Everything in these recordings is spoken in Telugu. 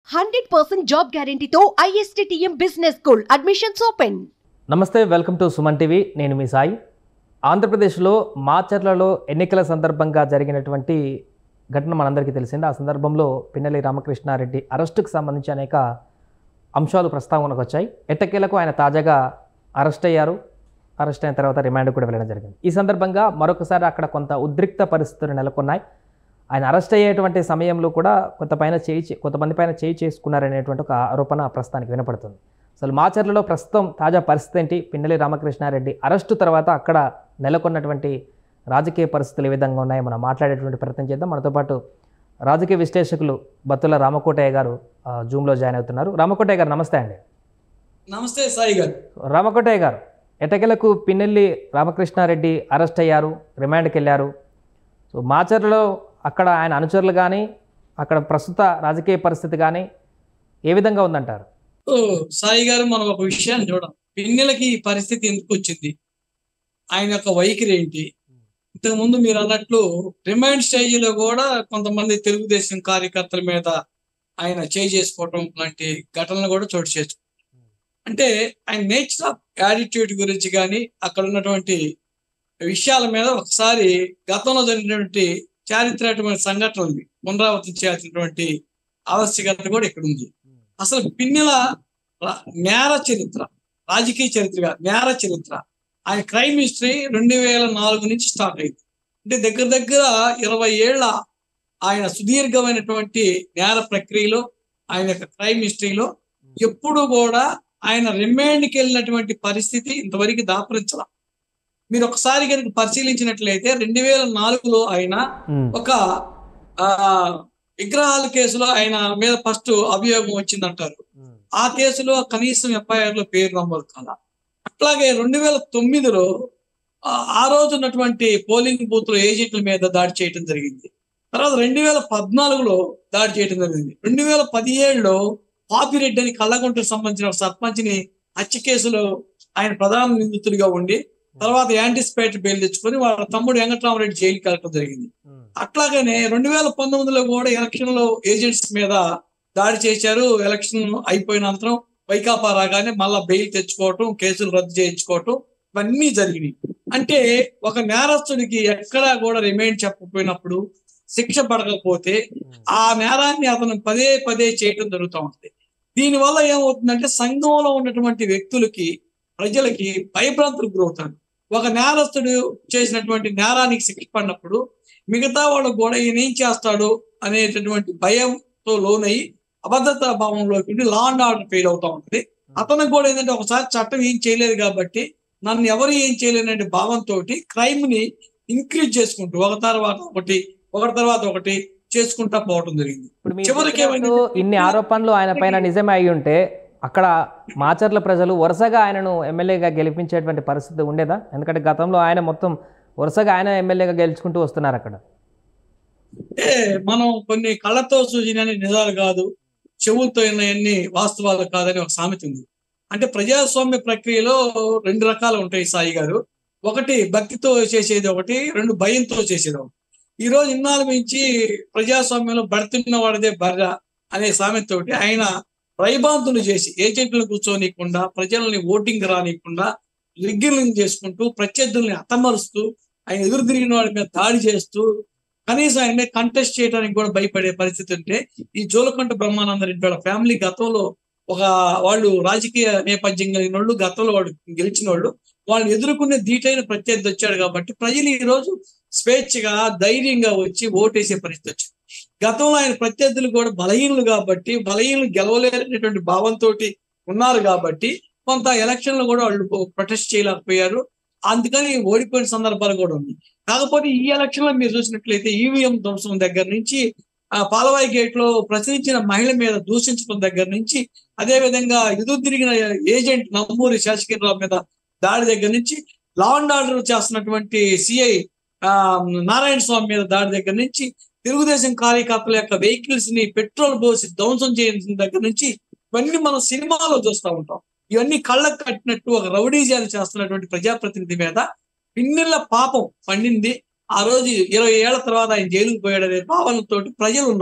హండ్రెడ్ పర్సెంట్ జాబ్ గ్యారంటీతో ISTTM business school admissions open నమస్తే వెల్కమ్ టు సుమన్ టీవీ నేను మీ సాయి ఆంధ్రప్రదేశ్లో మాచర్లలో ఎన్నికల సందర్భంగా జరిగినటువంటి ఘటన మనందరికీ తెలిసింది ఆ సందర్భంలో పిన్నెల్లి రామకృష్ణారెడ్డి అరెస్టుకు సంబంధించి అనేక అంశాలు ప్రస్తావనకు వచ్చాయి ఎట్టకేలకు ఆయన తాజాగా అరెస్ట్ అయ్యారు అరెస్ట్ అయిన తర్వాత రిమాండ్ కూడా వెళ్ళడం జరిగింది ఈ సందర్భంగా మరొకసారి అక్కడ కొంత ఉద్రిక్త పరిస్థితులు నెలకొన్నాయి ఆయన అరెస్ట్ అయ్యేటువంటి సమయంలో కూడా కొంత పైన చేయి చే- కొంతమంది పైన చేయి చేసుకున్నారనేటువంటి ఒక ఆరోపణ ప్రస్తుతానికి వినపడుతుంది అసలు మాచర్లలో ప్రస్తుతం తాజా పరిస్థితి ఏంటి పిన్నెల్లి రామకృష్ణారెడ్డి అరెస్టు తర్వాత అక్కడ నెలకొన్నటువంటి రాజకీయ పరిస్థితులు ఏ విధంగా ఉన్నాయో మనం మాట్లాడేటువంటి ప్రయత్నం చేద్దాం మనతో పాటు రాజకీయ విశ్లేషకులు బత్తుల రామకోటయ్య గారు ఆ, జూమ్లో జాయిన్ అవుతున్నారు రామకోటయ్య గారు నమస్తే అండి నమస్తే సాయి గారు రామకోటయ్య గారు ఎటకెలకు పిన్నెల్లి రామకృష్ణారెడ్డి అరెస్ట్ అయ్యారు రిమాండ్కి వెళ్ళారు సో మాచర్లో అక్కడ ఆయన అనుచరులు కానీ అక్కడ ప్రస్తుత రాజకీయ పరిస్థితి కానీ ఏ విధంగా ఉందంటారు ఓ, సాయి గారు మనం ఒక విషయాన్ని చూడం పిన్నెలకి ఈ పరిస్థితి ఎందుకు వచ్చింది ఆయన యొక్క వైఖరి ఏంటి ఇంతకు ముందు మీరు అన్నట్లు రిమైండ్ స్టేజీలో కూడా కొంతమంది తెలుగుదేశం కార్యకర్తల మీద ఆయన చేయి చేసుకోవటం లాంటి ఘటనలు కూడా చోటు చేసుకో అంటే ఆయన నేచర్ ఆఫ్ యాటిట్యూడ్ గురించి కానీ అక్కడ ఉన్నటువంటి విషయాల మీద ఒకసారి గతంలో జరిగినటువంటి చారిత్రాత్మక సంఘటనలు పునరావృతం చేయాల్సినటువంటి ఆవశ్యకత కూడా ఇక్కడ ఉంది అసలు పిన్నెల రా- నేర చరిత్ర రాజకీయ చరిత్ర కాదు, నేర చరిత్ర ఆయన క్రైమ్ హిస్టరీ రెండు వేల నాలుగు నుంచి స్టార్ట్ అయింది అంటే దగ్గర దగ్గర ఇరవై ఏళ్ల ఆయన సుదీర్ఘమైనటువంటి నేర ప్రక్రియలో ఆయన యొక్క క్రైమ్ హిస్టరీలో ఎప్పుడు కూడా ఆయన రిమాండ్కి వెళ్ళినటువంటి పరిస్థితి ఇంతవరకు దాపరించాల మీరు ఒకసారి కనుక పరిశీలించినట్లయితే రెండు వేల నాలుగులో ఆయన ఉమ్, ఒక ఆ విగ్రహాల కేసులో ఆయన మీద ఫస్ట్ అభియోగం వచ్చిందంటారు ఉమ్, ఆ కేసులో కనీసం ఎఫ్ఐఆర్ లో పేరు నమోదు కాల అట్లాగే రెండు వేల తొమ్మిదిలో ఆ ఆ రోజు ఉన్నటువంటి పోలింగ్ బూత్ లో ఏజెంట్ల మీద దాడి చేయడం జరిగింది తర్వాత రెండు వేల పద్నాలుగులో దాడి చేయడం జరిగింది రెండు వేల పదిహేడులో పాపిరెడ్డి అని కళ్ళగుంటకు సంబంధించిన ఒక సర్పంచ్ని హత్య కేసులో ఆయన ప్రధాన నిందితుడిగా ఉండి తర్వాత యాంటిసిపేట్ బెయిల్ తెచ్చుకొని వాళ్ళ తమ్ముడు వెంకటరామరెడ్డి జైలుకి వెళ్ళడం జరిగింది ఉమ్, అట్లాగనే రెండు వేల పంతొమ్మిదిలో కూడా ఎలక్షన్ లో ఏజెంట్స్ మీద దాడి చేశారు ఎలక్షన్ అయిపోయిన అనంతరం వైకాపా రాగానే మళ్ళా బెయిల్ తెచ్చుకోవటం కేసులు రద్దు చేయించుకోవటం ఇవన్నీ జరిగినాయి అంటే ఒక నేరస్తుడికి ఎక్కడా కూడా రిమైండ్ చెప్పకపోయినప్పుడు శిక్ష పడకపోతే ఆ నేరాన్ని అతను పదే పదే చేయటం జరుగుతూ ఉంటుంది దీనివల్ల ఏమవుతుందంటే సంఘంలో ఉన్నటువంటి వ్యక్తులకి ప్రజలకి భయభ్రాంతులకు గురవుతారు ఒక నేరస్తుడు చేసినటువంటి నేరానికి శిక్ష పడినప్పుడు మిగతా వాళ్ళకు కూడా ఈయన ఏం చేస్తాడు అనేటటువంటి భయంతో లోనయ్యి అభద్రతా భావంలోకి ఉండి లా అండ్ ఆర్డర్ ఫెయిల్ అవుతా ఉంటుంది అతనికి కూడా ఏంటంటే ఒకసారి చట్టం ఏం చేయలేదు కాబట్టి నన్ను ఎవరు ఏం చేయలేననే భావంతో క్రైమ్ ని ఇంక్రీజ్ చేసుకుంటూ ఒక తర్వాత ఒకటి ఒకటి తర్వాత ఒకటి చేసుకుంటా పోవటం జరిగింది ఇప్పుడు మీరు చివరికి చెప్పినట్టు ఏమైంది? ఇన్ని ఆరోపణలు ఆయన పైన నిజమే అయి ఉంటే అక్కడ మాచర్ల ప్రజలు వరుసగా ఆయనను ఎమ్మెల్యేగా గెలిపించేటువంటి పరిస్థితి ఉండేదా ఎందుకంటే గతంలో ఆయన మొత్తం వరుసగా ఆయన ఎమ్మెల్యేగా గెలుచుకుంటూ వస్తున్నారు అక్కడ అంటే మనం కొన్ని కళ్ళతో సూచన నిజాలు కాదు చెవులతో విన్నవన్నీ వాస్తవాలు కాదని ఒక సామెత ఉంది అంటే ప్రజాస్వామ్య ప్రక్రియలో రెండు రకాలు ఉంటాయి సాయి గారు ఒకటి భక్తితో చేసేది ఒకటి రెండు భయంతో చేసేది ఒకటి ఈ రోజు ఇన్నాళ్ళ నుంచి ప్రజాస్వామ్యంలో బడుతున్న వాడిదే బర్ర అనే సామెతతోటి ఆయన రైబాంతులు చేసి ఏజెంట్లను కూర్చోనీయకుండా ప్రజల్ని ఓటింగ్ రానియకుండా రిగ్గిలింగ్ చేసుకుంటూ ప్రత్యర్థుల్ని అతమరుస్తూ ఆయన ఎదురు తిరిగిన వాడి మీద దాడి చేస్తూ కనీసం ఆయన మీద కంటెస్ట్ చేయడానికి కూడా భయపడే పరిస్థితి ఉంటే ఈ జోలకంట బ్రహ్మానంద రెడ్డి వాళ్ళ ఫ్యామిలీ గతంలో ఒక వాళ్ళు రాజకీయ నేపథ్యం కలిగిన వాళ్ళు గతంలో వాడు గెలిచిన వాళ్ళు వాళ్ళని ఎదుర్కొనే ధీటైన ప్రత్యర్థి వచ్చాడు కాబట్టి ప్రజలు ఈ రోజు స్వేచ్ఛగా ధైర్యంగా వచ్చి ఓటేసే పరిస్థితి వచ్చింది గతంలో ఆయన ప్రత్యర్థులు కూడా బలహీనులు కాబట్టి బలహీనులు గెలవలేనటువంటి భావంతో ఉన్నారు కాబట్టి కొంత ఎలక్షన్లు కూడా వాళ్ళు ప్రొటెస్ట్ చేయలేకపోయారు అందుకని ఓడిపోయిన సందర్భాలు కూడా ఉంది కాకపోతే ఈ ఎలక్షన్ లో మీరు చూసినట్లయితే ఈవీఎం ధ్వంసం దగ్గర నుంచి ఆ పాలవాయి గేట్ లో ప్రశ్నించిన మహిళ మీద దూషించడం దగ్గర నుంచి అదే విధంగా ఎదురు తిరిగిన ఏజెంట్ నమ్మూరి శాసకరావు మీద దాడి దగ్గర నుంచి లా అండ్ ఆర్డర్ చేస్తున్నటువంటి సిఐ నారాయణ స్వామి మీద దాడి దగ్గర నుంచి తెలుగుదేశం కార్యకర్తల యొక్క వెహికల్స్ ని పెట్రోల్ పోసి ధ్వంసం చేయడం దగ్గర నుంచి ఇవన్నీ మనం సినిమాలో చూస్తూ ఉంటాం ఇవన్నీ కళ్ళకు కట్టినట్టు ఒక రౌడీజాలు చేస్తున్నటువంటి ప్రజాప్రతినిధి మీద పిన్నెళ్ళ పాపం పండింది ఆ రోజు ఇరవై ఏళ్ల తర్వాత ఆయన జైలుకు పోయాడనే భావనతోటి ప్రజలు ఉన్నారు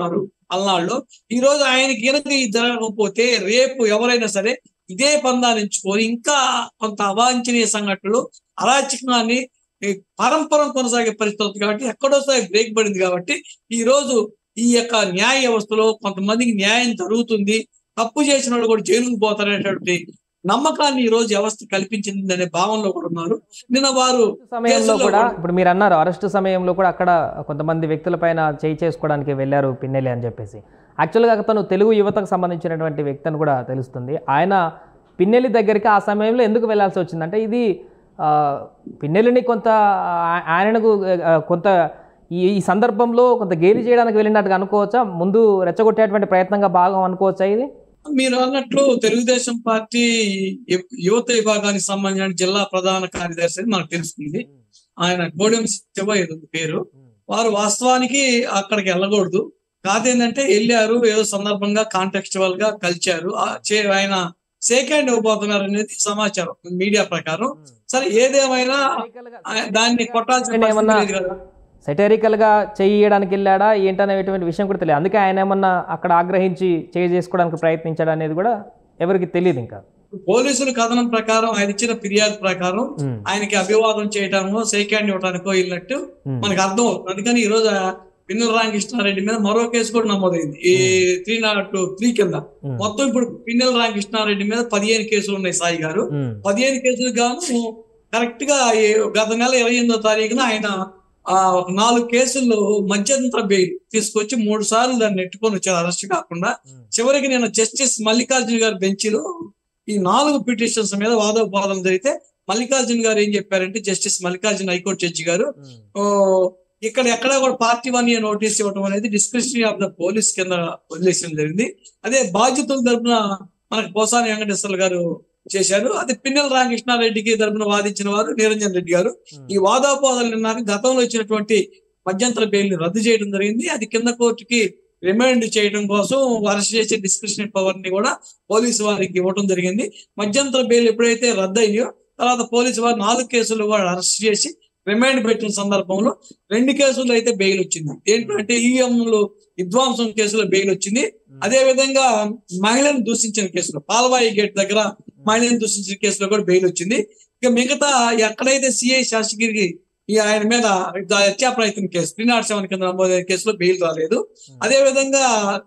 అలనాడులో ఈ రోజు ఆయనకి కనుక ఇది జరగకపోతే రేపు ఎవరైనా సరే ఇదే పందాన్ని ఎంచుకొని ఇంకా కొంత అవాంఛనీయ సంఘటనలు అరాచకాన్ని ఈ పరంపరం కొనసాగే పరిస్థితి అవుతుంది కాబట్టి ఎక్కడోసారి బ్రేక్ పడింది కాబట్టి ఈ రోజు ఈ యొక్క న్యాయ వ్యవస్థలో కొంతమందికి న్యాయం జరుగుతుంది తప్పు చేసిన వాళ్ళు కూడా జైలుకు పోతారనేటువంటి నమ్మకాన్ని ఈ రోజు వ్యవస్థ కల్పించింది అనే భావనలో కూడా ఉన్నారు నిన్న వారు సమయంలో కేసుల్లో కూడా కూడా- ఇప్పుడు మీరు అన్నారు అరెస్ట్ సమయంలో కూడా అక్కడ కొంతమంది వ్యక్తులపైన చేయి చేసుకోవడానికి వెళ్ళారు పిన్నెలి అని చెప్పేసి యాక్చువల్గా అతను తెలుగు యువతకు సంబంధించినటువంటి వ్యక్తి అని కూడా తెలుస్తుంది ఆయన పిన్నెలి దగ్గరికి ఆ సమయంలో ఎందుకు వెళ్ళాల్సి వచ్చిందంటే ఇది ఆ, పిన్నెలిని కొంత ఆ- ఆయనకు ఆ, కొంత ఈ ఈ సందర్భంలో కొంత గేలి చేయడానికి వెళ్ళినట్టుగా అనుకోవచ్చా ముందు రెచ్చగొట్టేటువంటి ప్రయత్నంగా భాగం అనుకోవచ్చా ఇది మీరు అన్నట్లు తెలుగుదేశం పార్టీ యు- యువత విభాగానికి సంబంధించిన జిల్లా ప్రధాన కార్యదర్శి అని మనకు తెలుస్తుంది ఆయన గోడెం శివ ఏదో పేరు వారు వాస్తవానికి అక్కడికి వెళ్ళకూడదు కాదేంటంటే వెళ్ళారు ఏదో సందర్భంగా కాంటెక్చువల్ గా కలిచారు ఆ చే- ఆయన సెకండ్ ఇవ్వబోతున్నారు అనేది సమాచారం మీడియా ప్రకారం సరే ఏదేమైనా ఆ- దాన్ని కొట్టాల్సిన ఆయన పరిస్థితి ఏమన్నా- లేదు కదా సెటరికల్గా చేయడానికి వెళ్ళాడా ఏంటనేటువంటి విషయం కూడా తెలియదు అందుకే ఆయన ఏమన్నా అక్కడ ఆగ్రహించి చేయి చేసుకోవడానికి ప్రయత్నించాడు అనేది కూడా ఎవరికి తెలియదు ఇంకా పోలీసుల కథనం ప్రకారం ఆయన ఇచ్చిన ఫిర్యాదు ప్రకారం ఉమ్, ఆయనకి అభివాదం చేయటమో సెకండ్ ఇవ్వడానికో వెళ్ళినట్టు ఉమ్, మనకు అర్థం అవుతుంది అందుకని ఈ రోజు పిన్నెల రామకృష్ణారెడ్డి మీద మరో కేసు కూడా నమోదైంది ఈ త్రీ నాట్ త్రీ కింద ఉమ్, మొత్తం ఇప్పుడు పిన్నెల రామకృష్ణారెడ్డి మీద పదిహేను కేసులు ఉన్నాయి సాయి గారు ఉమ్, పదిహేను కేసులు గాను కరెక్ట్ గా ఈ గత నెల ఇరవై ఎనిమిదో తారీఖున ఆయన ఆ ఒక నాలుగు కేసుల్లో మధ్యంతర బెయిల్ తీసుకొచ్చి మూడు సార్లు దాన్ని నెట్టుకొని వచ్చారు అరెస్ట్ కాకుండా ఉమ్. చివరికి నేను జస్టిస్ మల్లికార్జున గారి బెంచ్లో ఈ నాలుగు పిటిషన్స్ మీద వాదోపవాదం జరిగితే మల్లికార్జున గారు ఏం చెప్పారంటే జస్టిస్ మల్లికార్జున హైకోర్టు జడ్జి గారు ఉమ్, ఓ, ఇక్కడ ఎక్కడ కూడా పార్టీ వన్ ఇయర్ నోటీస్ ఇవ్వడం అనేది డిస్క్రిప్షన్ ఆఫ్ ద పోలీస్ కింద వదిలేసిన జరిగింది అదే బాధ్యతల తరపున మనకు పోసాని వెంకటేశ్వర్లు గారు చేశారు అదే పిన్నెల రామకృష్ణారెడ్డికి తరపున వాదించిన వారు నిరంజన్ రెడ్డి గారు ఈ వాదోపవాదాలు నిన్నాక గతంలో ఇచ్చినటువంటి మధ్యంతర బెయిల్ ని రద్దు చేయడం జరిగింది అది కింద కోర్టుకి రిమైండ్ చేయడం కోసం అరెస్ట్ చేసే డిస్క్రిప్షన్ పవర్ ని కూడా పోలీసు వారికి ఇవ్వడం జరిగింది మధ్యంతర బెయిల్ ఎప్పుడైతే రద్దు అయ్యో తర్వాత పోలీసు వారు నాలుగు కేసులు కూడా అరెస్ట్ చేసి రిమైండ్ పెట్టిన సందర్భంలో రెండు కేసుల్లో అయితే బెయిల్ వచ్చింది ఏంటంటే ఈఎంలు విధ్వంసం కేసులో బెయిల్ వచ్చింది అదే విధంగా మహిళను దూషించిన కేసులో పాల్వాయి గేట్ దగ్గర మహిళను దూషించిన కేసులో కూడా బెయిల్ వచ్చింది ఇక మిగతా ఎక్కడైతే సిఐ శాసగిరికి ఈ ఆయన మీద హత్యా ప్రయత్నం కేసు త్రీ నాట్ సెవెన్ కింద నమోదైన కేసులో బెయిల్ రాలేదు అదే విధంగా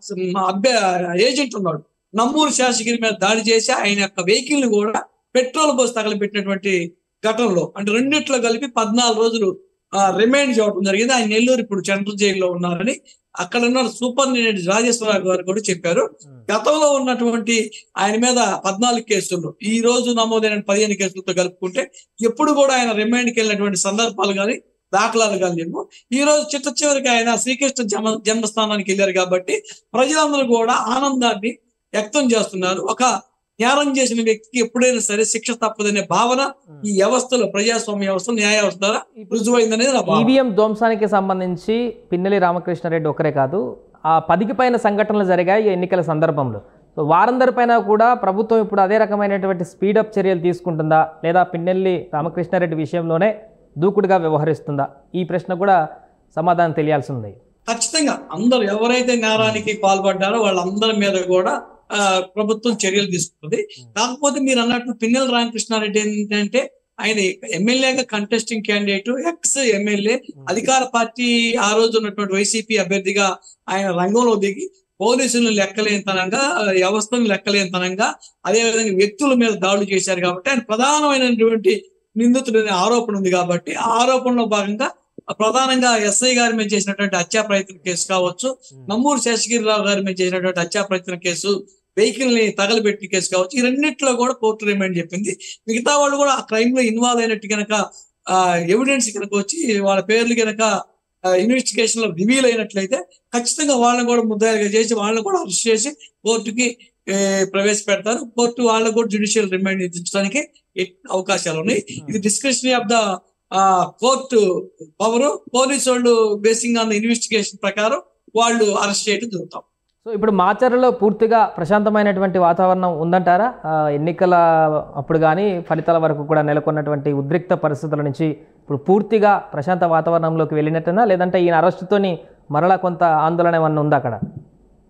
అభ్య ఏజెంట్ ఉన్నాడు నమ్మూరు శాసగిరి మీద దాడి చేసి ఆయన యొక్క వెహికల్ ని కూడా పెట్రోల్ పోసి తగలబెట్టినటువంటి ఘటనలో అంటే రెండిట్లో కలిపి పద్నాలుగు రోజులు రిమైండ్ చేయడం జరిగింది ఆయన నెల్లూరు ఇప్పుడు సెంట్రల్ జైల్లో ఉన్నారని అక్కడ ఉన్న సూపరింటెండెంట్ రాజేశ్వరరావు గారు కూడా చెప్పారు గతంలో ఉన్నటువంటి ఆయన మీద పద్నాలుగు కేసులు ఈ రోజు నమోదైన పదిహేను కేసులతో కలుపుకుంటే ఎప్పుడు కూడా ఆయన రిమైండ్కి వెళ్ళినటువంటి సందర్భాలు కానీ దాఖలాలు కానీ లేవు ఈ రోజు చిట్ట చివరికి ఆయన శ్రీకృష్ణ జన్మ జన్మస్థానానికి వెళ్ళారు కాబట్టి ప్రజలందరూ కూడా ఆనందాన్ని వ్యక్తం చేస్తున్నారు ఒక నేరం చేసిన వ్యక్తికి ఎప్పుడైనా సరే శిక్ష తప్పదనే భావన ఈ వ్యవస్థలో ప్రజాస్వామ్య వ్యవస్థ న్యాయ వ్యవస్థ ద్వారా రుజువైందనేది నా భావన ఈవీఎం ధ్వంసానికి సంబంధించి పిన్నెలి రామకృష్ణారెడ్డి ఒకరే కాదు ఆ పదికి పైన సంఘటనలు జరిగాయి ఈ ఎన్నికల సందర్భంలో సో వారందరిపైన కూడా ప్రభుత్వం ఇప్పుడు అదే రకమైనటువంటి స్పీడప్ చర్యలు తీసుకుంటుందా లేదా పిన్నెల్లి రామకృష్ణారెడ్డి విషయంలోనే దూకుడుగా వ్యవహరిస్తుందా ఈ ప్రశ్న కూడా సమాధానం తెలియాల్సి ఉంది ఖచ్చితంగా అందరు ఎవరైతే నేరానికి పాల్పడ్డారో వాళ్ళందరి మీద కూడా ఆ, ప్రభుత్వం చర్యలు తీసుకుంటుంది కాకపోతే మీరు అన్నట్టు పిన్నెల రామకృష్ణారెడ్డి ఏంటంటే ఆయన ఎమ్మెల్యేగా కంటెస్టింగ్ క్యాండిడేట్ ఎక్స్ ఎమ్మెల్యే అధికార పార్టీ ఆ రోజు ఉన్నటువంటి వైసీపీ అభ్యర్థిగా ఆయన రంగంలో దిగి పోలీసులను లెక్కలేనితనంగా వ్యవస్థను లెక్కలేనితనంగా అదేవిధంగా వ్యక్తుల మీద దాడులు చేశారు కాబట్టి ఆయన ప్రధానమైనటువంటి నిందితుడు అనే ఆరోపణ ఉంది కాబట్టి ఆ ఆరోపణలో భాగంగా ప్రధానంగా ఎస్ఐ గారి మీద చేసినటువంటి హత్యా ప్రయత్నం కేసు కావచ్చు నమ్మూరు శేషగిరిరావు గారి మీద చేసినటువంటి హత్యా ప్రయత్నం కేసు వెహికల్ ని తగలబెట్టిన కేసు కావచ్చు ఈ రెండింటిలో కూడా కోర్టు రిమైండ్ చెప్పింది మిగతా వాళ్ళు కూడా ఆ క్రైమ్ లో ఇన్వాల్వ్ అయినట్టు కనుక ఎవిడెన్స్ కనుక వచ్చి వాళ్ళ పేర్లు కనుక ఇన్వెస్టిగేషన్ లో రివీల్ అయినట్లయితే ఖచ్చితంగా వాళ్ళని కూడా ముద్దాయిలుగా చేసి వాళ్ళని కూడా అరెస్ట్ చేసి కోర్టుకి ఏ, ప్రవేశపెడతారు కోర్టు వాళ్ళకు కూడా జ్యుడిషియల్ రిమైండ్ విధించడానికి ఎక్- అవకాశాలు ఉన్నాయి ఇది description of the court power police వాళ్ళు బేసింగ్ ఆన్ ద ఇన్వెస్టిగేషన్ ప్రకారం వాళ్ళు అరెస్ట్ చేయడం జరుగుతాం సో ఇప్పుడు మాచర్లలో పూర్తిగా ప్రశాంతమైనటువంటి వాతావరణం ఉందంటారా ఆ, ఎన్నికల అప్పుడు కానీ ఫలితాల వరకు కూడా నెలకొన్నటువంటి ఉద్రిక్త పరిస్థితుల నుంచి ఇప్పుడు పూర్తిగా ప్రశాంత వాతావరణంలోకి వెళ్ళినట్టేనా లేదంటే ఈయన అరెస్టుతోని మరలా కొంత ఆందోళన ఏమన్నా ఉందా అక్కడ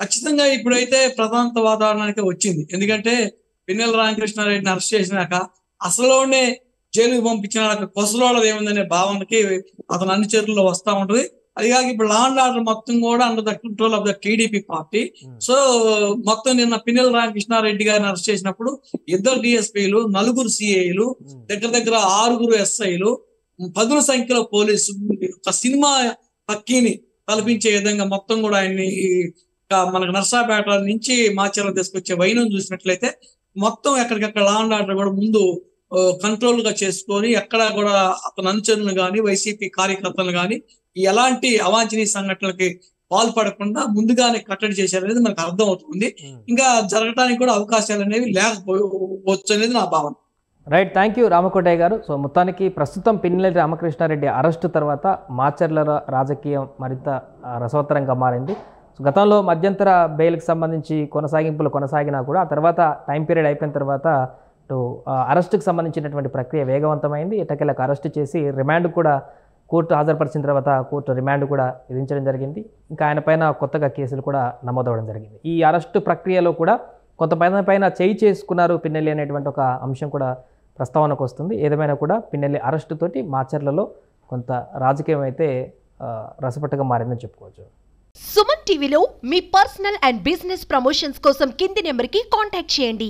ఖచ్చితంగా ఇప్పుడైతే ప్రధాంత వాతావరణానికి వచ్చింది ఎందుకంటే పిన్నెల రామకృష్ణారెడ్డిని అరెస్ట్ చేసినాక అసలునే జైలుకి పంపించిన కొసలోడది ఏముందనే భావనకి అతను అన్ని చేతుల్లో వస్తా ఉంటది అది కాక ఇప్పుడు లా అండ్ ఆర్డర్ మొత్తం కూడా under the control of the TDP party so మొత్తం నిన్న పిన్నెల రామకృష్ణారెడ్డి గారిని అరెస్ట్ చేసినప్పుడు ఇద్దరు డిఎస్పీలు నలుగురు సిఐలు దగ్గర దగ్గర ఆరుగురు ఎస్ఐలు పదుల సంఖ్యలో పోలీసు ఒక సినిమా పక్కీని కల్పించే విధంగా మొత్తం కూడా ఆయన్ని ఈ క- మనకు నర్సాపేట నుంచి మాచర్ల తీసుకొచ్చే వైనం చూసినట్లయితే మొత్తం ఎక్కడికక్కడ లా అండ్ ఆర్డర్ కూడా ముందు కంట్రోల్ గా చేసుకొని ఎక్కడ కూడా అతని అనుచరులను కానీ వైసీపీ కార్యకర్తలు కానీ ఎలాంటి అవాంఛనీయ సంఘటనలకి పాల్పడకుండా ముందుగానే కట్టడి చేశారనేది మనకు అర్థం అవుతుంది ఇంకా జరగడానికి కూడా అవకాశాలు అనేవి లేకపోవచ్చు అనేది నా భావన రైట్ థ్యాంక్ యూ రామకోటయ్య గారు సో మొత్తానికి ప్రస్తుతం పిన్నెల్లి రామకృష్ణారెడ్డి అరెస్టు తర్వాత మాచర్ల రా- రాజకీయం మరింత ఆ, రసవత్తరంగా మారింది సో గతంలో మధ్యంతర బెయిల్కి సంబంధించి కొనసాగింపులు కొనసాగినా కూడా ఆ తర్వాత టైం పీరియడ్ అయిపోయిన తర్వాత ఇటు ఆ, అరెస్టుకు సంబంధించినటువంటి ప్రక్రియ వేగవంతమైంది ఇటకెలకు అరెస్టు చేసి రిమాండ్ కూడా కోర్టు హాజరుపరిచిన తర్వాత కోర్టు రిమాండ్ కూడా విధించడం జరిగింది ఇంకా ఆయన పైన కొత్తగా కేసులు కూడా నమోదవడం జరిగింది ఈ అరెస్టు ప్రక్రియలో కూడా కొంత పైన పైన చేయి చేసుకున్నారు పిన్నెల్లి అనేటువంటి ఒక అంశం కూడా ప్రస్తావనకు వస్తుంది ఏదేమైనా కూడా పిన్నెల్లి అరెస్టు తోటి మాచర్లలో కొంత రాజకీయం అయితే ఆ, రసపట్టుగా మారిందని చెప్పుకోవచ్చు సుమన్ టీవీలో మీ పర్సనల్ అండ్ బిజినెస్ ప్రమోషన్స్ కోసం కింది నెంబర్కి కాంటాక్ట్ చేయండి